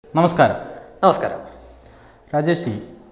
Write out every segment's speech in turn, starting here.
നമസ്കാരം നമസ്കാരം രാജേഷ്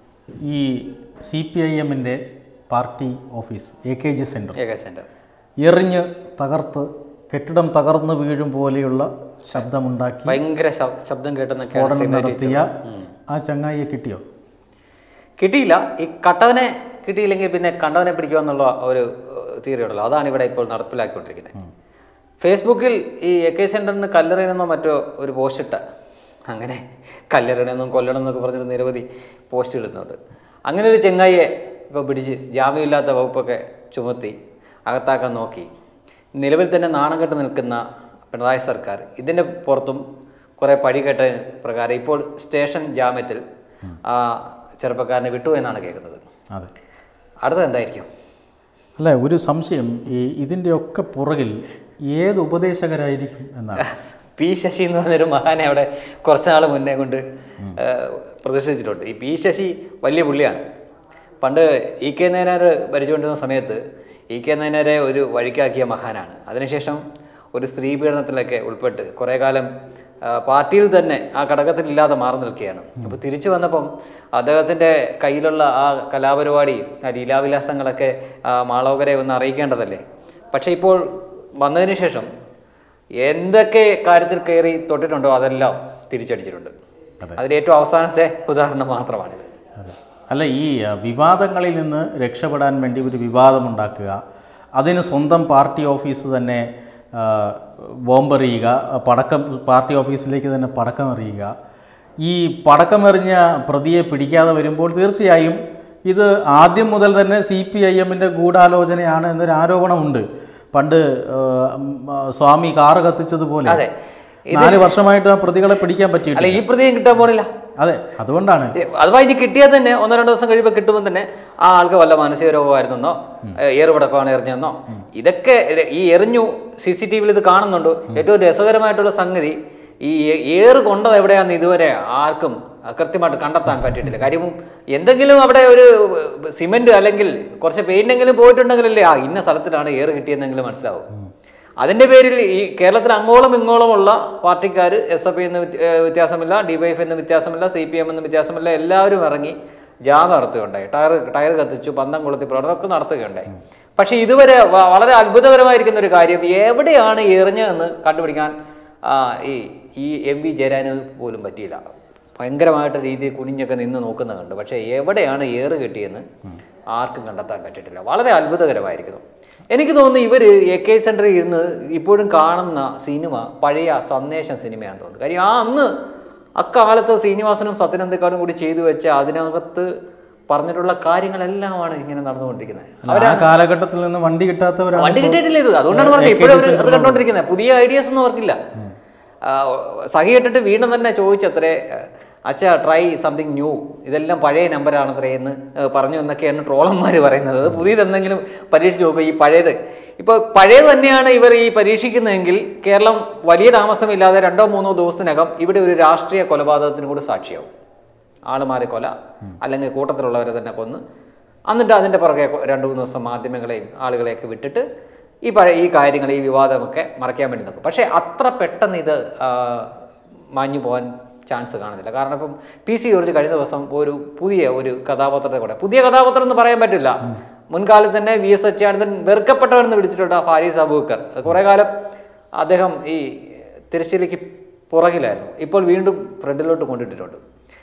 ഈ സി പി ഐ എമ്മിൻ്റെ party office A K G centre ഏക സെൻറ്റർ എറിഞ്ഞ് തകർത്ത് കെട്ടിടം തകർന്ന് വീഴും പോലെയുള്ള ശബ്ദമുണ്ടാക്കി ഭയങ്കര ശബ്- ശബ്ദം കേട്ടെന്നൊക്കെയാണ് സ്ഫോടനം സിനിമയിൽ നടത്തിയ ആ ചങ്ങായിയെ കിട്ടിയോ കിട്ടിയില്ല ഈ കട്ടവനെ കിട്ടിയില്ലെങ്കിൽ പിന്നെ കണ്ടവനെ പിടിക്കുക എന്നുള്ള ഒരു തിയറി ഉണ്ടല്ലോ അതാണ് ഇവിടെ ഇപ്പോൾ നടപ്പിലാക്കിക്കൊണ്ടിരിക്കുന്നത് ഫേസ്ബുക്കിൽ ഈ എ കെ സെൻറ്ററിന് കല്ലെറിയണമെന്നോ മറ്റോ ഒരു പോസ്റ്റ് ഇട്ട അങ്ങനെ കല്ലെറിയണമെന്നും കൊല്ലണം എന്നൊക്കെ പറഞ്ഞിട്ട് നിരവധി പോസ്റ്റ് ഇടുന്നുണ്ട് അങ്ങനെ ഒരു ചെങ്ങായിയെ ഇപ്പോൾ പിടിച്ച് ജാമ്യമില്ലാത്ത വകുപ്പൊക്കെ ചുമത്തി അകത്താക്കാൻ നോക്കി നിലവിൽ തന്നെ നാണം കെട്ട് നിൽക്കുന്ന പിണറായി സർക്കാർ ഇതിൻ്റെ പുറത്തും കുറേ പഴികെട്ട പ്രകാരം ഇപ്പോൾ സ്റ്റേഷൻ ജാമ്യത്തിൽ ആ ചെറുപ്പക്കാരനെ വിട്ടു എന്നാണ് കേൾക്കുന്നത് അതെ അടുത്തത് എന്തായിരിക്കും അല്ല ഒരു സംശയം ഈ ഇതിൻ്റെയൊക്കെ പുറകിൽ ഏത് ഉപദേശകരായിരിക്കും എന്നാണ് പി ശശി എന്ന് പറഞ്ഞൊരു മഹാനെ അവിടെ കുറച്ച് നാൾ മുന്നേ കൊണ്ട് ഏഹ്, പ്രദർശിച്ചിട്ടുണ്ട് ഈ പി ശശി വലിയ പുള്ളിയാണ് പണ്ട് ഇ കെ നയനാർ ഭരിച്ചുകൊണ്ടിരുന്ന സമയത്ത് ഇ കെ നയനാരെ ഒരു വഴിക്കാക്കിയ മഹാനാണ് അതിനുശേഷം ഒരു സ്ത്രീ പീഡനത്തിലൊക്കെ ഉൾപ്പെട്ട് കുറേ കാലം ആ, പാർട്ടിയിൽ തന്നെ ആ ഘടകത്തിലില്ലാതെ മാറി നിൽക്കുകയാണ് അപ്പോൾ തിരിച്ചു വന്നപ്പം അദ്ദേഹത്തിൻ്റെ കയ്യിലുള്ള ആ കലാപരിപാടി ആ ലീലാവിലാസങ്ങളൊക്കെ ആ, മാളവകരെ ഒന്ന് അറിയിക്കേണ്ടതല്ലേ പക്ഷേ ഇപ്പോൾ വന്നതിന് ശേഷം എന്തൊക്കെ കാര്യത്തിൽ കയറി തൊട്ടിട്ടുണ്ടോ അതെല്ലാം തിരിച്ചടിച്ചിട്ടുണ്ട് അതിൽ ഏറ്റവും അവസാനത്തെ ഉദാഹരണം മാത്രമാണിത് അതെ അല്ല ഈ ആ, വിവാദങ്ങളിൽ നിന്ന് രക്ഷപ്പെടാൻ വേണ്ടി ഒരു വിവാദമുണ്ടാക്കുക അതിന് സ്വന്തം പാർട്ടി ഓഫീസ് തന്നെ ആ, ബോംബെറിയുക പടക്കം പാർട്ടി ഓഫീസിലേക്ക് തന്നെ പടക്കം എറിയുക ഈ പടക്കമെറിഞ്ഞ പ്രതിയെ പിടിക്കാതെ വരുമ്പോൾ തീർച്ചയായും ഇത് ആദ്യം മുതൽ തന്നെ സി പി ഐ എമ്മിൻ്റെ ഗൂഢാലോചനയാണ് എന്നൊരു ആരോപണമുണ്ട് പണ്ട് ആ, ഉം, ആ, സ്വാമി കാറ് കത്തിച്ചതുപോലെ അതെ. നാല് വർഷമായിട്ട് ആ പ്രതികളെ പിടിക്കാൻ പറ്റിയിട്ടില്ല അല്ല ഈ പ്രതിയും കിട്ടാൻ പോണില്ല അതെ അതുകൊണ്ടാണ് ഏ, അഥവാ ഇനി കിട്ടിയാൽ തന്നെ ഒന്നോ രണ്ടോ ദിവസം കഴിയുമ്പോൾ കിട്ടുമ്പോൾ തന്നെ ആ ആൾക്ക് വല്ല മാനസിക രോഗമായിരുന്നെന്നോ ഏറുപടക്കമാണ് എറിഞ്ഞെന്നോ ഇതൊക്കെ എ- ഈ എറിഞ്ഞു സി സി ടി വിയിൽ ഇത് കാണുന്നുണ്ട് ഏറ്റവും രസകരമായിട്ടുള്ള സംഗതി ഈ ഏ- ഏറ് കൊണ്ടത് എവിടെയാന്ന് ഇതുവരെ ആർക്കും കൃത്യമായിട്ട് കണ്ടെത്താൻ പറ്റിയിട്ടില്ല കാര്യം എന്തെങ്കിലും അവിടെ ഒരു സിമെന്റ് അല്ലെങ്കിൽ കുറച്ച് പെയിന്റെങ്കിലും പോയിട്ടുണ്ടെങ്കിലല്ലേ ആ ഇന്ന സ്ഥലത്തിലാണ് ഏറ് കിട്ടിയെന്നെങ്കിലും മനസ്സിലാവും അതിന്റെ പേരിൽ ഈ കേരളത്തിൽ അങ്ങോളം ഇങ്ങോളമുള്ള പാർട്ടിക്കാർ എസ് എഫ് എന്ന് വ്യത്യ- ഏഹ് വ്യത്യാസമില്ല ഡിവൈഎഫ് എന്ന് വ്യത്യാസമില്ല സി പി എം എന്ന് വ്യത്യാസമില്ല എല്ലാവരും ഇറങ്ങി ജാഥ നടത്തുകയുണ്ടായി ടയർ ടയർ കത്തിച്ചു പന്തം കൊളുത്തി പ്രകടനമൊക്കെ നടത്തുകയുണ്ടായി പക്ഷേ ഇതുവരെ വ- വളരെ അത്ഭുതകരമായിരിക്കുന്ന ഒരു കാര്യം എവിടെയാണ് എറിഞ്ഞതെന്ന് കണ്ടുപിടിക്കാൻ ആ, ഈ ഈ എം വി ജയരാന് പോലും പറ്റിയില്ല ഭയങ്കരമായിട്ട് രീതിയിൽ കുനിഞ്ഞൊക്കെ നിന്ന് നോക്കുന്ന കണ്ടു പക്ഷേ എവിടെയാണ് ഏറ് കിട്ടിയെന്ന് ആർക്കും കണ്ടെത്താൻ പറ്റിയിട്ടില്ല വളരെ അത്ഭുതകരമായിരിക്കുന്നു എനിക്ക് തോന്നുന്നു ഇവർ എ കെ സെൻറ്ററിൽ ഇരുന്ന് ഇപ്പോഴും കാണുന്ന സിനിമ പഴയ സന്ദേശം സിനിമയാണെന്ന് തോന്നുന്നു കാര്യം ആ അന്ന് അക്കാലത്ത് ശ്രീനിവാസനും സത്യനന്ദിക്കാടും കൂടി ചെയ്തു വെച്ച അതിനകത്ത് പറഞ്ഞിട്ടുള്ള കാര്യങ്ങളെല്ലാമാണ് ഇങ്ങനെ നടന്നുകൊണ്ടിരിക്കുന്നത് ആ കാലഘട്ടത്തിൽ നിന്ന് വണ്ടി കിട്ടാത്തവരാണ് വണ്ടി കിട്ടിയിട്ടില്ല ഇത് അതുകൊണ്ടാണ് പറഞ്ഞത് ഇപ്പോഴും അവര് അത് കണ്ടോണ്ടിരിക്കുന്നത് പുതിയ ഐഡിയാസ് ഒന്നും അവർക്കില്ല ആ, സഹി ഇട്ടിട്ട് വീണ്ടും തന്നെ ചോദിച്ചത്രേ അച്ഛ ട്രൈ സംതിങ് ന്യൂ ഇതെല്ലാം പഴയ നമ്പറാണത്രേ എന്ന് ഏ, പറഞ്ഞു എന്നൊക്കെയാണ് ട്രോളന്മാർ പറയുന്നത് അത് പുതിയത് എന്തെങ്കിലും പരീക്ഷിച്ച് നോക്കുക ഈ പഴയത് ഇപ്പോൾ പഴയത് തന്നെയാണ് ഇവർ ഈ പരീക്ഷിക്കുന്നതെങ്കിൽ കേരളം വലിയ താമസമില്ലാതെ രണ്ടോ മൂന്നോ ദിവസത്തിനകം ഇവിടെ ഒരു രാഷ്ട്രീയ കൊലപാതകത്തിന് കൂടി സാക്ഷിയാവും ആളുമാരെ കൊല അല്ലെങ്കിൽ കൂട്ടത്തിലുള്ളവരെ തന്നെ കൊന്ന് എന്നിട്ട് അതിൻ്റെ പുറകെ കൊ- രണ്ട് മൂന്ന് ദിവസം മാധ്യമങ്ങളെയും ആളുകളെയൊക്കെ വിട്ടിട്ട് ഈ പഴയ ഈ കാര്യങ്ങൾ ഈ വിവാദമൊക്കെ മറയ്ക്കാൻ വേണ്ടി നോക്കും പക്ഷേ അത്ര പെട്ടെന്ന് ഇത് ആ, മാഞ്ഞു പോകാൻ ചാൻസ് കാണുന്നില്ല കാരണം ഇപ്പം പി സി ജോർജ് കഴിഞ്ഞ ദിവസം ഒരു പുതിയ ഒരു കഥാപാത്രത്തെ കൂടെ പുതിയ കഥാപാത്രം എന്ന് പറയാൻ പറ്റില്ല മുൻകാലത്ത് തന്നെ വി എസ് അച്യുതാനന്ദൻ വെറുക്കപ്പെട്ടവരെന്ന് വിളിച്ചിട്ടുണ്ട് ഫാരീസ് അബൂക്കർ അത് കുറേ കാലം അദ്ദേഹം ഈ തിരശ്ശീലയ്ക്ക് പുറകിലായിരുന്നു ഇപ്പോൾ വീണ്ടും ഫ്രണ്ടിലോട്ട് കൊണ്ടിട്ടിട്ടുണ്ട്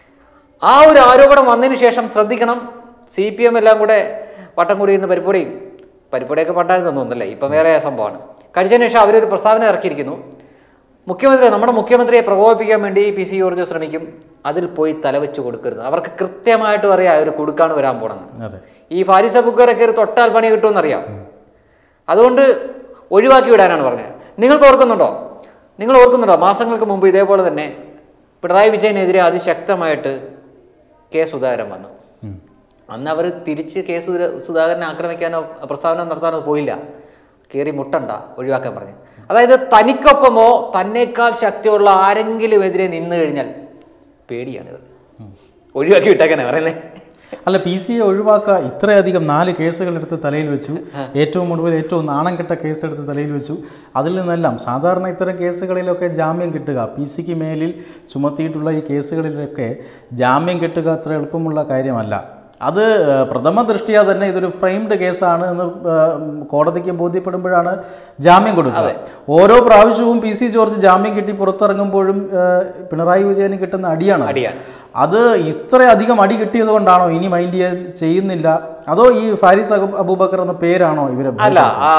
ആ ഒരു ആരോപണം വന്നതിന് ശേഷം ശ്രദ്ധിക്കണം സി പി എം എല്ലാം കൂടെ വട്ടം കൂടി ഇന്ന് പരിപ്പൊടിയും പരിപ്പൊടിയൊക്കെ പണ്ടായിരുന്നു തോന്നുന്നല്ലേ ഇപ്പം വേറെ സംഭവമാണ് കഴിച്ചതിന് ശേഷം അവരൊരു പ്രസ്താവന ഇറക്കിയിരിക്കുന്നു മുഖ്യമന്ത്രി നമ്മുടെ മുഖ്യമന്ത്രിയെ പ്രകോപിപ്പിക്കാൻ വേണ്ടി പി സി ജോർജ് ശ്രമിക്കും അതിൽ പോയി തലവെച്ച് കൊടുക്കരുത് അവർക്ക് കൃത്യമായിട്ടും അറിയാം ഒരു കുടുക്കാണ് വരാൻ പോണെന്ന് അതെ ഈ ഫാരിസ ബുക്കറൊക്കെ ഒരു തൊട്ടാൽ പണി കിട്ടുമെന്നറിയാം അതുകൊണ്ട് ഒഴിവാക്കി വിടാനാണ് പറഞ്ഞത് നിങ്ങൾക്ക് ഓർക്കുന്നുണ്ടോ നിങ്ങൾ ഓർക്കുന്നുണ്ടോ മാസങ്ങൾക്ക് മുമ്പ് ഇതേപോലെ തന്നെ പിണറായി വിജയനെതിരെ അതിശക്തമായിട്ട് കെ സുധാകരൻ വന്നു അന്ന് അവർ തിരിച്ച് കെ സുധ സുധാകരനെ ആക്രമിക്കാനോ പ്രസ്താവന നടത്താനോ പോയില്ല കയറി മുട്ടണ്ട ഒഴിവാക്കാൻ പറഞ്ഞു അതായത് തനിക്കൊപ്പമോ തന്നേക്കാൾ ശക്തിയുള്ള ആരെങ്കിലും എതിരെ നിന്നു കഴിഞ്ഞാൽ പേടിയാണ് ഇവർ ഒഴിവാക്കി വിട്ടേക്കാനാ പറയുന്നത് അല്ല പി സിയെ ഒഴിവാക്കുക ഇത്രയധികം നാല് കേസുകളെടുത്ത് തലയിൽ വെച്ചു ഏറ്റവും ഒടുവിൽ ഏറ്റവും നാണം കെട്ട കേസെടുത്ത് തലയിൽ വെച്ചു അതിൽ നിന്നെല്ലാം സാധാരണ ഇത്തരം കേസുകളിലൊക്കെ ജാമ്യം കിട്ടുക പി സിക്ക് മേലിൽ ചുമത്തിയിട്ടുള്ള ഈ കേസുകളിലൊക്കെ ജാമ്യം കിട്ടുക അത്ര എളുപ്പമുള്ള കാര്യമല്ല അത് ഏഹ്, പ്രഥമ ദൃഷ്ടിയാ തന്നെ ഇതൊരു ഫ്രെയിംഡ് കേസാണ് എന്ന് ഏഹ്, കോടതിക്ക് ബോധ്യപ്പെടുമ്പോഴാണ് ജാമ്യം കൊടുക്കുക ഓരോ പ്രാവശ്യവും പി സി ജോർജ് ജാമ്യം കിട്ടി പുറത്തിറങ്ങുമ്പോഴും ഏഹ്, പിണറായി വിജയന് കിട്ടുന്ന അടിയാണ് അടിയാണ് അത് ഇത്രയധികം അടി കിട്ടിയത് കൊണ്ടാണോ ഇനി മൈൻഡ് ചെയ്യാൻ ചെയ്യുന്നില്ല അതോ ഈ ഫാരിസ് അബു- അബൂബക്കർ എന്ന പേരാണോ ഇവരെ അല്ല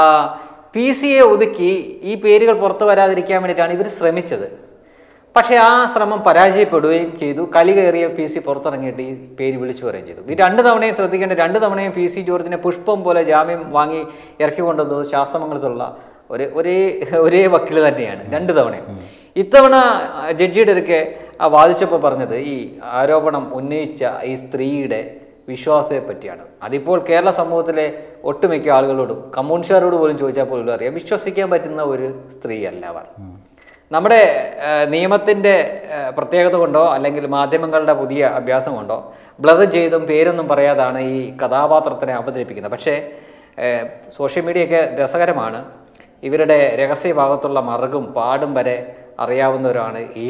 പി സി എ ഒതുക്കി ഈ പേരുകൾ പുറത്തു വരാതിരിക്കാൻ വേണ്ടിയിട്ടാണ് ഇവർ ശ്രമിച്ചത് പക്ഷേ ആ ശ്രമം പരാജയപ്പെടുകയും ചെയ്തു കലി കയറിയ പി സി പുറത്തിറങ്ങിയിട്ട് ഈ പേര് വിളിച്ചു പറയുകയും ചെയ്തു ഈ രണ്ട് തവണയും ശ്രദ്ധിക്കേണ്ട രണ്ട് തവണയും പി സി ജോർജിനെ പുഷ്പം പോലെ ജാമ്യം വാങ്ങി ഇറക്കി കൊണ്ടുവന്നത് ശാസ്ത്രമംഗലത്തുള്ള ഒരു ഒരേ ഒരേ വക്കീൽ തന്നെയാണ് രണ്ട് തവണയും ഇത്തവണ ആ, ജഡ്ജിയുടെ അടുക്കെ ആ വാദിച്ചപ്പോൾ പറഞ്ഞത് ഈ ആരോപണം ഉന്നയിച്ച ഈ സ്ത്രീയുടെ വിശ്വാസത്തെ പറ്റിയാണ് അതിപ്പോൾ കേരള സമൂഹത്തിലെ ഒട്ടുമിക്ക ആളുകളോടും കമ്മ്യൂണിസ്റ്റുകാരോട് പോലും ചോദിച്ചാൽ പോലും അറിയാം വിശ്വസിക്കാൻ പറ്റുന്ന ഒരു സ്ത്രീയല്ല അവർ നമ്മുടെ ആ, നിയമത്തിൻ്റെ ആ, പ്രത്യേകത കൊണ്ടോ അല്ലെങ്കിൽ മാധ്യമങ്ങളുടെ പുതിയ അഭ്യാസം കൊണ്ടോ ബ്ലർ ചെയ്തും പേരൊന്നും പറയാതാണ് ഈ കഥാപാത്രത്തിനെ അവതരിപ്പിക്കുന്നത് പക്ഷേ ആ, സോഷ്യൽ മീഡിയയൊക്കെ രസകരമാണ് ഇവരുടെ രഹസ്യ ഭാഗത്തുള്ള മറുകും പാടും വരെ അറിയാവുന്നവരാണ് ഈ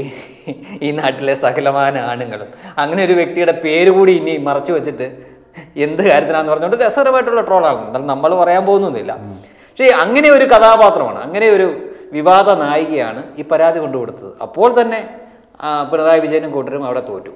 ഈ നാട്ടിലെ സകലമാന ആണുങ്ങളും അങ്ങനെ ഒരു വ്യക്തിയുടെ പേര് കൂടി ഇനി മറച്ചു വെച്ചിട്ട് എന്ത് കാര്യത്തിനാന്ന് പറഞ്ഞുകൊണ്ട് രസകരമായിട്ടുള്ള ട്രോളാണ് എന്നാൽ നമ്മൾ പറയാൻ പോകുന്നൊന്നുമില്ല പക്ഷേ അങ്ങനെ ഒരു കഥാപാത്രമാണ് അങ്ങനെ ഒരു വിവാദ നായികയാണ് ഈ പരാതി കൊണ്ടുകൊടുത്തത് അപ്പോൾ തന്നെ ആ, പിണറായി വിജയനും കൂട്ടരും അവിടെ തോറ്റു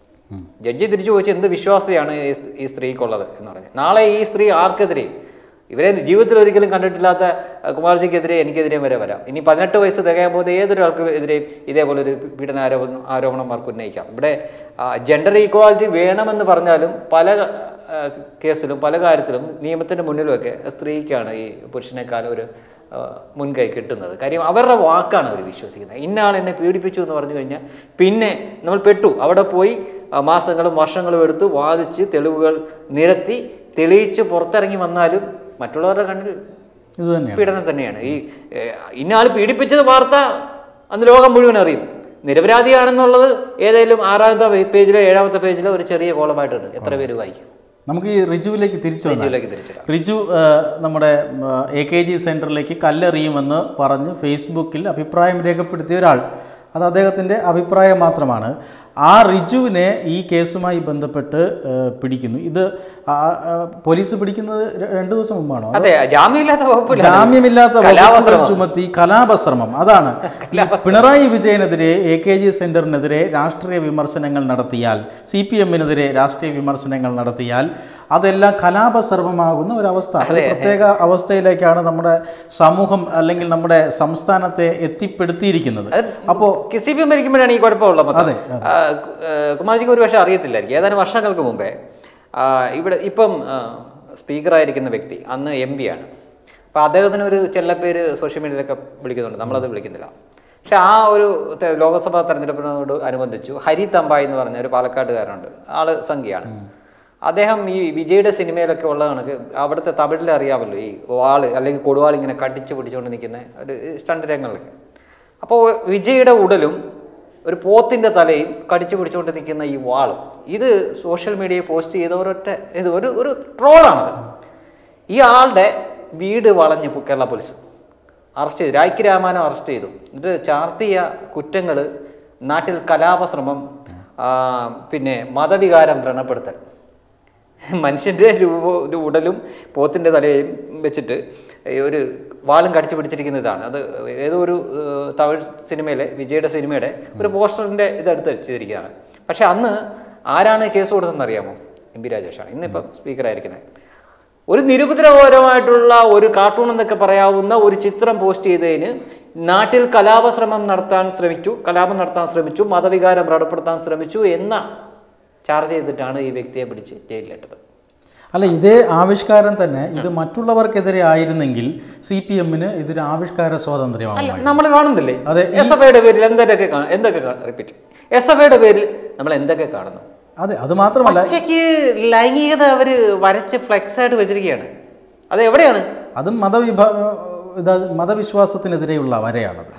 ജഡ്ജി തിരിച്ചു ചോദിച്ചു എന്ത് വിശ്വാസയാണ് ഈ സ്- ഈ സ്ത്രീക്കുള്ളത് എന്ന് പറഞ്ഞു നാളെ ഈ സ്ത്രീ ആർക്കെതിരെ ഇവരെ ജീവിതത്തിൽ ഒരിക്കലും കണ്ടിട്ടില്ലാത്ത അഹ്, കുമാർജിക്കെതിരെ എനിക്കെതിരെയും വരെ വരാം ഇനി പതിനെട്ട് വയസ്സ് തികയാൻ പോകുന്ന ഏതൊരാൾക്ക് എതിരെയും ഇതേപോലെ ഒരു പീഡന ആരോപണം ആരോപണമാർക്ക് ഉന്നയിക്കാം ഇവിടെ ജെൻഡർ ഈക്വാലിറ്റി വേണമെന്ന് പറഞ്ഞാലും പല ആ, കേസിലും പല കാര്യത്തിലും നിയമത്തിൻ്റെ മുന്നിലുമൊക്കെ സ്ത്രീക്കാണ് ഈ പുരുഷനേക്കാൾ ഒരു ആ, മുൻകൈ കിട്ടുന്നത് കാര്യം അവരുടെ വാക്കാണ് അവർ വിശ്വസിക്കുന്നത് ഇന്നയാൾ എന്നെ പീഡിപ്പിച്ചു എന്ന് പറഞ്ഞു കഴിഞ്ഞാൽ പിന്നെ നമ്മൾ പെട്ടു അവിടെ പോയി ആ, മാസങ്ങളും വർഷങ്ങളും എടുത്ത് വാദിച്ച് തെളിവുകൾ നിരത്തി തെളിയിച്ച് പുറത്തിറങ്ങി വന്നാലും മറ്റുള്ളവരുടെ കണ്ണിൽ ഇത് തന്നെയാണ് പീഡനം തന്നെയാണ് ഈ ഏഹ്, ഇന്നയാൾ പീഡിപ്പിച്ചത് വാർത്ത അന്ന് ലോകം മുഴുവൻ അറിയും നിരപരാധിയാണെന്നുള്ളത് ഏതെങ്കിലും ആറാമത്തെ പേജിലോ ഏഴാമത്തെ പേജിലോ ഒരു ചെറിയ കോളമായിട്ടുണ്ട് എത്ര പേര് വായിക്കും നമുക്ക് ഈ റിജുവിലേക്ക് തിരിച്ചു വന്നാൽ ഇതിലേക്ക് തിരിച്ചിടാം റിജു ആ, നമ്മുടെ എ കെ ജി സെൻറ്ററിലേക്ക് കല്ലെറിയുമെന്ന് പറഞ്ഞ് ഫേസ്ബുക്കിൽ അഭിപ്രായം രേഖപ്പെടുത്തിയ ഒരാൾ അത് അദ്ദേഹത്തിൻ്റെ അഭിപ്രായം മാത്രമാണ് ആ റിജുവിനെ ഈ കേസുമായി ബന്ധപ്പെട്ട് ആ, പിടിക്കുന്നു ഇത് ആ, ആ, പോലീസ് പിടിക്കുന്നത് ര- രണ്ട് ദിവസം മുമ്പാണോ അതെ ജാമ്യമില്ലാത്ത വകുപ്പില്ല ജാമ്യമില്ലാത്ത വകുപ്പുകൾ കലാപശ്രമം. ചുമത്തി കലാപശ്രമം അതാണ് ഈ പിണറായി വിജയനെതിരെ എ കെ ജി സെന്ററിനെതിരെ രാഷ്ട്രീയ വിമർശനങ്ങൾ നടത്തിയാൽ സി പി എമ്മിനെതിരെ രാഷ്ട്രീയ വിമർശനങ്ങൾ നടത്തിയാൽ അതെല്ലാം കലാപസർവമാകുന്ന ഒരവസ്ഥ ഒരു പ്രത്യേക അവസ്ഥയിലേക്കാണ് നമ്മുടെ സമൂഹം അല്ലെങ്കിൽ നമ്മുടെ സംസ്ഥാനത്തെ എത്തിപ്പെടുത്തിയിരിക്കുന്നത് അപ്പോൾ സി പി എം ഭരിക്കുമ്പോഴാണ് ഈ കുഴപ്പമുള്ളത് മൊത്തം. അതെ, ആ, കു- ആ, കുമാർജിക്ക് ഒരു പക്ഷേ അറിയത്തില്ലായിരിക്കും ഏതാനും വർഷങ്ങൾക്ക് മുമ്പേ ആ, ഇവിടെ ഇപ്പം ആ, സ്പീക്കറായിരിക്കുന്ന വ്യക്തി അന്ന് എം പി ആണ് അപ്പോൾ അദ്ദേഹത്തിന് ഒരു ചെല്ലപ്പേര് സോഷ്യൽ മീഡിയയിലൊക്കെ വിളിക്കുന്നുണ്ട് നമ്മളത് വിളിക്കുന്നില്ല പക്ഷെ ആ ഒരു തെ- ലോക്സഭാ തെരഞ്ഞെടുപ്പിനോട് അനുബന്ധിച്ചു ഹരി തമ്പായി എന്ന് പറഞ്ഞ ഒരു പാലക്കാട്ടുകാരനുണ്ട് ആള് സംഖ്യയാണ് അദ്ദേഹം ഈ വിജയുടെ സിനിമയിലൊക്കെ ഉള്ള കണക്ക് അവിടുത്തെ തമിഴിൽ അറിയാമല്ലോ ഈ വാള് അല്ലെങ്കിൽ കൊടുവാൾ ഇങ്ങനെ കടിച്ചു പിടിച്ചുകൊണ്ട് നിൽക്കുന്ന ഒരു സ്റ്റണ്ട് രംഗങ്ങളൊക്കെ അപ്പോൾ വിജയുടെ ഉടലും ഒരു പോത്തിൻ്റെ തലയും കടിച്ചു പിടിച്ചുകൊണ്ട് നിൽക്കുന്ന ഈ വാളും ഇത് സോഷ്യൽ മീഡിയയിൽ പോസ്റ്റ് ചെയ്ത ഒരൊറ്റ ഇത് ഒരു ഒരു ട്രോളാണത് ഈ ആളുടെ വീട് വളഞ്ഞ് പു- കേരള പോലീസ് അറസ്റ്റ് ചെയ്തു രായ്ക്ക് രാമാനം അറസ്റ്റ് ചെയ്തു എന്നിട്ട് ചാർത്തിയ കുറ്റങ്ങൾ നാട്ടിൽ കലാപശ്രമം ആ, പിന്നെ മതവികാരം വ്രണപ്പെടുത്തൽ മനുഷ്യൻ്റെ രൂപ ഒരു ഉടലും പോത്തിൻ്റെ തലയും വെച്ചിട്ട് ഈ ഒരു വാളും കടിച്ചു പിടിച്ചിരിക്കുന്ന ഇതാണ് അത് ഏതോ ഒരു ഏഹ്, തമിഴ് സിനിമയിലെ വിജയുടെ സിനിമയുടെ ഒരു പോസ്റ്ററിൻ്റെ ഇതെടുത്ത് വെച്ചിരിക്കുകയാണ് പക്ഷെ അന്ന് ആരാണ് കേസ് കൊടുത്തതെന്ന് അറിയാമോ എം പി രാജേഷാണ് ഇന്നിപ്പം സ്പീക്കറായിരിക്കുന്നത് ഒരു നിരുപദ്രവകരമായിട്ടുള്ള ഒരു കാർട്ടൂൺ എന്നൊക്കെ പറയാവുന്ന ഒരു ചിത്രം പോസ്റ്റ് ചെയ്തതിന് നാട്ടിൽ കലാപശ്രമം നടത്താൻ ശ്രമിച്ചു കലാപം നടത്താൻ ശ്രമിച്ചു മതവികാരം വ്രണപ്പെടുത്താൻ ശ്രമിച്ചു എന്ന ചാർജ് ചെയ്തിട്ടാണ് ഈ വ്യക്തിയെ പിടിച്ച് ജയിലിലിട്ടത് അല്ല ഇതേ ആവിഷ്കാരം തന്നെ ഇത് മറ്റുള്ളവർക്കെതിരെ ആയിരുന്നെങ്കിൽ സി പി എമ്മിന് ഇതൊരു ആവിഷ്കാര സ്വാതന്ത്ര്യമാണ് അല്ല നമ്മൾ കാണുന്നില്ലേ അതെ, എസ് എഫ് ഐയുടെ പേരിൽ എന്തൊക്കെ കാ- എന്തൊക്കെ റിപ്പീറ്റ് എസ് എഫ് ഐയുടെ പേരിൽ നമ്മൾ എന്തൊക്കെ കാണുന്നു അതെ അത് മാത്രമല്ല പച്ചയ്ക്ക് ലൈംഗികത അവര് വരച്ച് ഫ്ലെക്സ് ആയിട്ട് വെച്ചിരിക്കുകയാണ് അത് എവിടെയാണ് അതും മതവിഭാ ഇതാ മതവിശ്വാസത്തിനെതിരെയുള്ള വരെയാണത്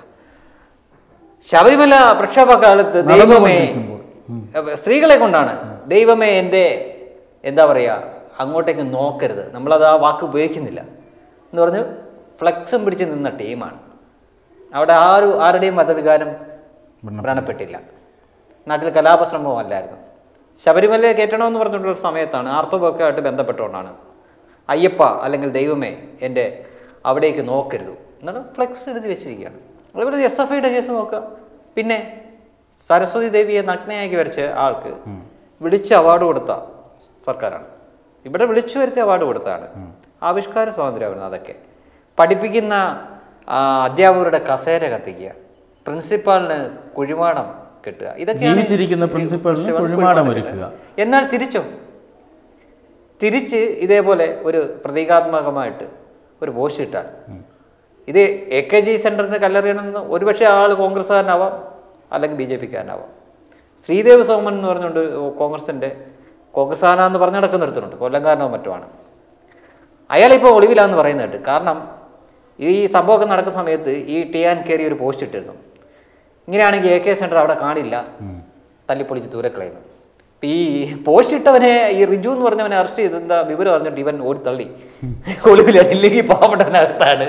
ശബരിമല പ്രക്ഷോഭ കാലത്ത് ദൈവമേ നടന്നുകൊണ്ടിരിക്കുമ്പോൾ. സ്ത്രീകളെ കൊണ്ടാണ് ദൈവമേ എൻ്റെ എന്താ പറയുക അങ്ങോട്ടേക്ക് നോക്കരുത് നമ്മളത് ആ വാക്ക് ഉപയോഗിക്കുന്നില്ല എന്ന് പറഞ്ഞ് ഫ്ലക്സും പിടിച്ച് നിന്ന ടീമാണ് അവിടെ ആരും ആരുടെയും മതവികാരം വ്രണപ്പെട്ടില്ല നാട്ടിൽ കലാപശ്രമവും അല്ലായിരുന്നു ശബരിമല കയറ്റണമെന്ന് പറഞ്ഞിട്ടുള്ള സമയത്താണ് ആർത്തവമൊക്കെ ആയിട്ട് ബന്ധപ്പെട്ടുകൊണ്ടാണ് അയ്യപ്പ അല്ലെങ്കിൽ ദൈവമേ എൻ്റെ അവിടേക്ക് നോക്കരുത് എന്നാണ് ഫ്ലെക്സ് എഴുതി വെച്ചിരിക്കുകയാണ് അതുപോലെ എസ് എഫ് ഐയുടെ കേസ് നോക്കുക പിന്നെ സരസ്വതി ദേവിയെ നഗ്നയാക്കി വരച്ച ആൾക്ക് വിളിച്ച് അവാർഡ് കൊടുത്ത സർക്കാരാണ് ഇവിടെ വിളിച്ചു വരുത്തി അവാർഡ് കൊടുത്താണ് ആവിഷ്കാര സ്വാതന്ത്ര്യമായിരുന്നു അതൊക്കെ പഠിപ്പിക്കുന്ന ആ, അധ്യാപകരുടെ കസേര കത്തിക്കുക പ്രിൻസിപ്പാളിന് കുഴിമാടം കെട്ടുക ഇതൊക്കെയാണ് ജീവിച്ചിരിക്കുന്ന പ്രിൻസിപ്പലിന് കുഴിമാടം ഒരുക്കുക എന്നാൽ തിരിച്ചോ തിരിച്ച് ഇതേപോലെ ഒരു പ്രതീകാത്മകമായിട്ട് ഒരു പോസ്റ്റ് ഇട്ടാൽ ഇത് എ കെ ജി സെൻറ്ററിന് കല്ലെറിയണമെന്ന് ഒരുപക്ഷെ ആൾ കോൺഗ്രസ്സുകാരനാവാം അല്ലെങ്കിൽ ബി ജെ പിക്കാരനാവാം ശ്രീദേവ് സോമൻ എന്ന് പറഞ്ഞുകൊണ്ട് കോൺഗ്രസിൻ്റെ കോൺഗ്രസ്സുകാരനാന്ന് പറഞ്ഞു നടക്കുന്ന ഒരുത്തനുണ്ട് കൊല്ലംകാരനോ മറ്റുമാണ് അയാളിപ്പോൾ ഒളിവിലാന്ന് പറയുന്നത് കേട്ട് കാരണം ഈ സംഭവമൊക്കെ നടക്കുന്ന സമയത്ത് ഈ ടിയാൻ കയറി ഒരു പോസ്റ്റ് ഇട്ടിരുന്നു ഇങ്ങനെയാണെങ്കിൽ എ കെ സെൻറ്റർ അവിടെ കാണില്ല തല്ലിപ്പൊളിച്ച് ദൂരെ കളയുന്നു അപ്പം ഈ പോസ്റ്റ് ഇട്ടവനെ ഈ റിജു എന്ന് പറഞ്ഞവനെ അറസ്റ്റ് ചെയ്ത് എന്താ വിവരം അറിഞ്ഞിട്ട് ഇവൻ ഓടി തള്ളി ഒളിവിലാണ് ഇല്ലെങ്കിൽ പാവപ്പെട്ടവനകത്താണ്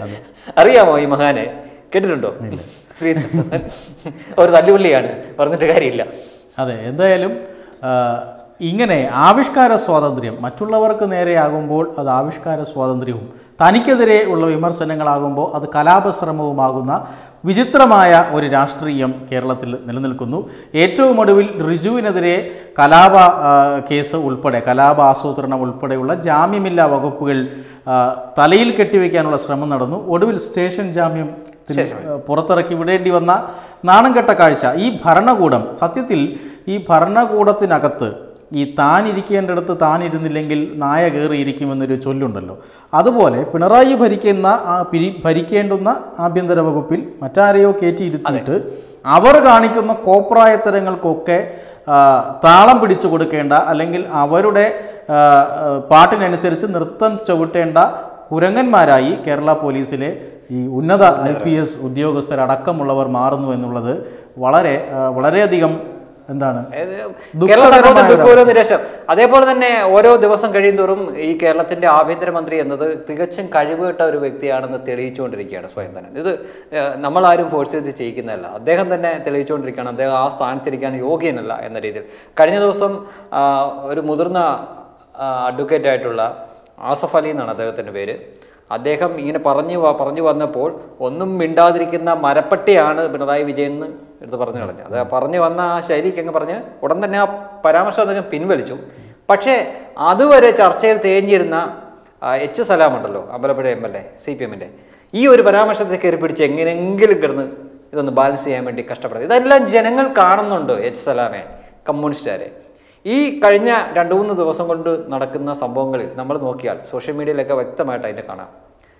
അറിയാമോ ഈ മഹാനെ കേട്ടിട്ടുണ്ടോ ശ്രീനിവാസൻ ഒരു തല്ലുപള്ളിയാണ് പറഞ്ഞിട്ട് കാര്യമില്ല അതെ എന്തായാലും ആ, ഇങ്ങനെ ആവിഷ്കാര സ്വാതന്ത്ര്യം മറ്റുള്ളവർക്ക് നേരെയാകുമ്പോൾ അത് ആവിഷ്കാര സ്വാതന്ത്ര്യവും തനിക്കെതിരെ ഉള്ള വിമർശനങ്ങളാകുമ്പോൾ അത് കലാപശ്രമവുമാകുന്ന വിചിത്രമായ ഒരു രാഷ്ട്രീയം കേരളത്തിൽ നിലനിൽക്കുന്നു ഏറ്റവും ഒടുവിൽ റിജുവിനെതിരെ കലാപ ആ, കേസ് ഉൾപ്പെടെ കലാപ ആസൂത്രണം ഉൾപ്പെടെയുള്ള ജാമ്യമില്ലാ വകുപ്പുകൾ ആ, തലയിൽ കെട്ടിവെക്കാനുള്ള ശ്രമം നടന്നു ഒടുവിൽ സ്റ്റേഷൻ ജാമ്യം ത്തിന് പുറത്തിറക്കി വിടേണ്ടി വന്ന നാണം കെട്ട കാഴ്ച ഈ ഭരണകൂടം സത്യത്തിൽ ഈ ഭരണകൂടത്തിനകത്ത് ഈ താൻ ഇരിക്കേണ്ടടുത്ത് താൻ ഇരുന്നില്ലെങ്കിൽ നായ കയറിയിരിക്കുമെന്നൊരു ചൊല്ലുണ്ടല്ലോ അതുപോലെ പിണറായി ഭരിക്കുന്ന ആ പിരി ഭരിക്കേണ്ടുന്ന ആഭ്യന്തര വകുപ്പിൽ മറ്റാരെയോ കയറ്റിയിരുത്തിയിട്ട് അവർ കാണിക്കുന്ന കോപ്രായത്തരങ്ങൾക്കൊക്കെ ആ, താളം പിടിച്ചു കൊടുക്കേണ്ട അല്ലെങ്കിൽ അവരുടെ ആ, ആ, പാട്ടിനനുസരിച്ച് നൃത്തം ചവിട്ടേണ്ട കുരങ്ങന്മാരായി കേരള പോലീസിലെ ഈ ഉന്നത ഐ പി എസ് ഉദ്യോഗസ്ഥരടക്കമുള്ളവർ മാറുന്നു എന്നുള്ളത് വളരെ ആ, വളരെയധികം എന്താണ് അതായത് ദുഃഖകരമായ കേരള സമൂഹത്തിൽ ഒരു ദുഃഖവും നിരാശ അതേപോലെ തന്നെ ഓരോ ദിവസം കഴിയുന്തോറും ഈ കേരളത്തിന്റെ ആഭ്യന്തരമന്ത്രി എന്നത് തികച്ചും കഴിവുകെട്ട ഒരു വ്യക്തിയാണെന്ന് തെളിയിച്ചുകൊണ്ടിരിക്കുകയാണ് സ്വയം തന്നെ ഇത് ഏഹ്, നമ്മളാരും ഫോഴ്സ് ചെയ്ത് ചെയ്യിക്കുന്നതല്ല അദ്ദേഹം തന്നെ തെളിയിച്ചുകൊണ്ടിരിക്കുകയാണ് അദ്ദേഹം ആ സ്ഥാനത്തിരിക്കാൻ യോഗ്യനല്ല എന്ന രീതിയിൽ കഴിഞ്ഞ ദിവസം ആ, ഒരു മുതിർന്ന അഡ്വക്കേറ്റ് ആയിട്ടുള്ള ആസഫ് അലി എന്നാണ് അദ്ദേഹത്തിൻ്റെ പേര് അദ്ദേഹം ഇങ്ങനെ പറഞ്ഞു വ- പറഞ്ഞു വന്നപ്പോൾ ഒന്നും മിണ്ടാതിരിക്കുന്ന മരപ്പട്ടിയാണ് പിണറായി വിജയൻ എന്ന് എടുത്ത് പറഞ്ഞു കളഞ്ഞു അത് പറഞ്ഞു വന്ന ആ ശൈലിക്ക് അങ്ങ് പറഞ്ഞ് ഉടൻ തന്നെ ആ പരാമർശം അദ്ദേഹം പിൻവലിച്ചു പക്ഷേ അതുവരെ ചർച്ചയിൽ തേഞ്ഞിരുന്ന ആ, എച്ച് സലാം ഉണ്ടല്ലോ Ambalappuzha M L A C P എമ്മിൻ്റെ ഈ ഒരു പരാമർശത്തെ കയറി പിടിച്ച് എങ്ങനെയെങ്കിലും കിടന്ന് ഇതൊന്ന് ബാലൻസ് ചെയ്യാൻ വേണ്ടി കഷ്ടപ്പെടുന്നത് ഇതെല്ലാം ജനങ്ങൾ കാണുന്നുണ്ട് എച്ച് സലാമെ കമ്മ്യൂണിസ്റ്റുകാരെ ഈ കഴിഞ്ഞ രണ്ട് മൂന്ന് ദിവസം കൊണ്ട് നടക്കുന്ന സംഭവങ്ങളിൽ നമ്മൾ നോക്കിയാൽ സോഷ്യൽ മീഡിയയിലൊക്കെ വ്യക്തമായിട്ട് അതിനെ കാണാം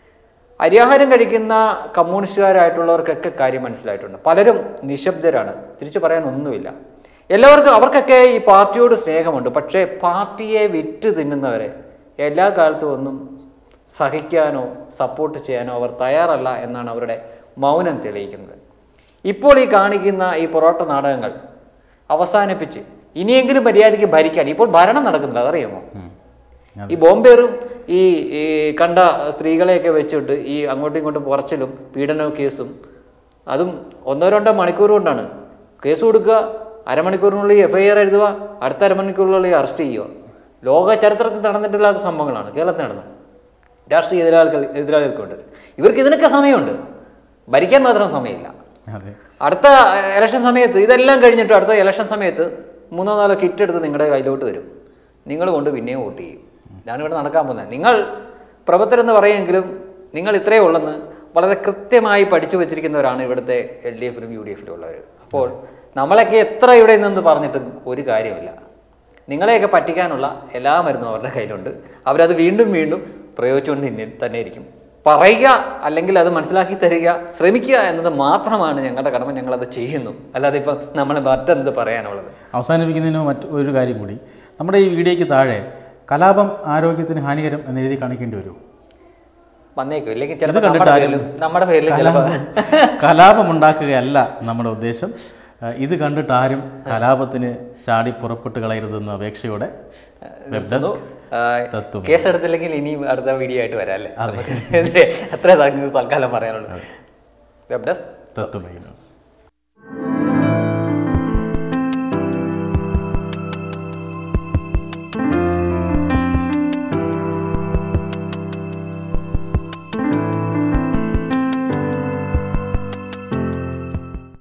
അരിയാഹാരം കഴിക്കുന്ന കമ്മ്യൂണിസ്റ്റുകാരായിട്ടുള്ളവർക്കൊക്കെ കാര്യം മനസ്സിലായിട്ടുണ്ട് പലരും നിശബ്ദരാണ് തിരിച്ചു പറയാൻ ഒന്നുമില്ല എല്ലാവർക്കും അവർക്കൊക്കെ ഈ പാർട്ടിയോട് സ്നേഹമുണ്ട് പക്ഷേ പാർട്ടിയെ വിറ്റ് തിന്നുന്നവരെ എല്ലാ കാലത്തും ഒന്നും സഹിക്കാനോ സപ്പോർട്ട് ചെയ്യാനോ അവർ തയ്യാറല്ല എന്നാണ് അവരുടെ മൗനം തെളിയിക്കുന്നത് ഇപ്പോൾ ഈ കാണിക്കുന്ന ഈ പൊറോട്ട നാടകങ്ങൾ അവസാനിപ്പിച്ച് ഇനിയെങ്കിലും മര്യാദയ്ക്ക് ഭരിക്കാൻ ഇപ്പോൾ ഭരണം നടക്കുന്നില്ല അതറിയാമോ ഈ ബോംബേറും ഈ ഈ കണ്ട സ്ത്രീകളെയൊക്കെ വെച്ചിട്ട് ഈ അങ്ങോട്ടും ഇങ്ങോട്ടും കുറച്ചിലും പീഡന കേസും അതും ഒന്നോ രണ്ടോ മണിക്കൂർ കൊണ്ടാണ് കേസ് കൊടുക്കുക അരമണിക്കൂറിനുള്ളിൽ എഫ് ഐ ആർ എഴുതുക അടുത്ത അരമണിക്കൂറിനുള്ളിൽ അറസ്റ്റ് ചെയ്യുക ലോക ചരിത്രത്തിൽ നടന്നിട്ടില്ലാത്ത സംഭവങ്ങളാണ് കേരളത്തിൽ നടന്നത് രാഷ്ട്രീയ എതിരാളികൾ എതിരാളികൾക്കുണ്ട് ഇവർക്ക് ഇതിനൊക്കെ സമയമുണ്ട് ഭരിക്കാൻ മാത്രം സമയമില്ല അതെ അടുത്ത ഇലക്ഷൻ സമയത്ത് ഇതെല്ലാം കഴിഞ്ഞിട്ട് അടുത്ത ഇലക്ഷൻ സമയത്ത് മൂന്നോ നാലോ കിറ്റ് എടുത്ത് നിങ്ങളുടെ കയ്യിലോട്ട് തരും നിങ്ങൾ കൊണ്ട് പിന്നെയും വോട്ട് ചെയ്യും ഇതാണ് ഇവിടെ നടക്കാൻ പോകുന്നത് നിങ്ങൾ പ്രഭത്തരെന്ന് പറയുമെങ്കിലും നിങ്ങൾ ഇത്രയേ ഉള്ളെന്ന് വളരെ കൃത്യമായി പഠിച്ചു വെച്ചിരിക്കുന്നവരാണ് ഇവിടുത്തെ എൽ ഡി എഫിലും യു ഡി എഫിലും ഉള്ളവർ അപ്പോൾ നമ്മളൊക്കെ എത്ര ഇവിടെ നിന്ന് പറഞ്ഞിട്ടും ഒരു കാര്യമില്ല നിങ്ങളെയൊക്കെ പറ്റിക്കാനുള്ള എല്ലാ മരുന്നും അവരുടെ കയ്യിലുണ്ട് അവരത് വീണ്ടും വീണ്ടും പ്രയോഗിച്ചുകൊണ്ട് ഇന്നിൽ തന്നെ ഇരിക്കും പറയുക അല്ലെങ്കിൽ അത് മനസ്സിലാക്കി തരിക ശ്രമിക്കുക എന്നത് മാത്രമാണ് ഞങ്ങളുടെ കടമ ഞങ്ങളത് ചെയ്യുന്നു അല്ലാതെ ഇപ്പം നമ്മൾ മറ്റെന്ത് പറയാനുള്ളത് അവസാനിപ്പിക്കുന്നതിന് മറ്റ് ഒരു കാര്യം കൂടി നമ്മുടെ ഈ വീഡിയോയ്ക്ക് താഴെ കലാപം ആരോഗ്യത്തിന് ഹാനികരം എന്ന് എഴുതി കാണിക്കേണ്ടി വരുമോ വന്നേക്കും ഇല്ലെങ്കിൽ ഇത് ചിലപ്പോൾ കണ്ടിട്ട് നമ്മുടെ ആരും പേരിലും നമ്മുടെ പേരിലും ചിലപ്പോൾ കലാപം ഉണ്ടാക്കുകയല്ല നമ്മുടെ ഉദ്ദേശം ഏഹ് ഇത് കണ്ടിട്ട് ആരും കലാപത്തിന് ചാടി പുറപ്പെട്ട് കളയരുതെന്ന അപേക്ഷയോടെ വെബ് ഡെസ്ക് ആ, തത്വം. കേസെടുത്തില്ലെങ്കിൽ ഇനിയും അടുത്ത വീഡിയോ ആയിട്ട് വരാം അല്ലേ നമുക്ക് ഇതിന്റെ അത്ര തൽക്കാലം പറയാനുള്ളൂ വെബ് ഡെസ്ക് തത്വമൈ ന്യൂസ്